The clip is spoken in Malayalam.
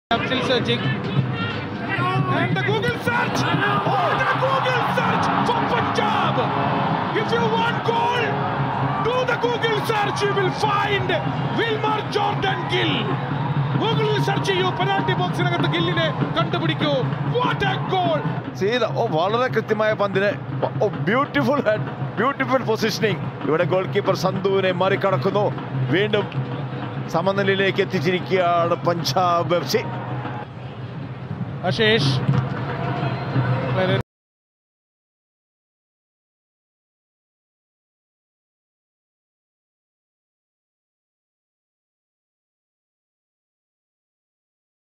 I'm still searching. And the Google search! Oh, the Google search for Punjab! If you want goal, do the Google search, you will find Wilmar Jordan Gill. ഗൂഗിളിൽ സെർച്ച് ചെയ്യൂ പെനാൽറ്റി ബോക്സിനകത്ത് ഗില്ലിനെ കണ്ടുപിടിക്കൂ വാട്ട് എ ഗോൾ ചെയ്ത ഓ വളരെ കൃത്യമായ പന്തിന് oh beautiful head beautiful positioning ഇവിടെ ഗോൾ കീപ്പർ സന്ധുവിനെ മറികടക്കുന്നു വീണ്ടും സമനിലയിലേക്ക് എത്തിച്ചിരിക്കുകയാണ് പഞ്ചാബ് എഫ് സി അശേഷ്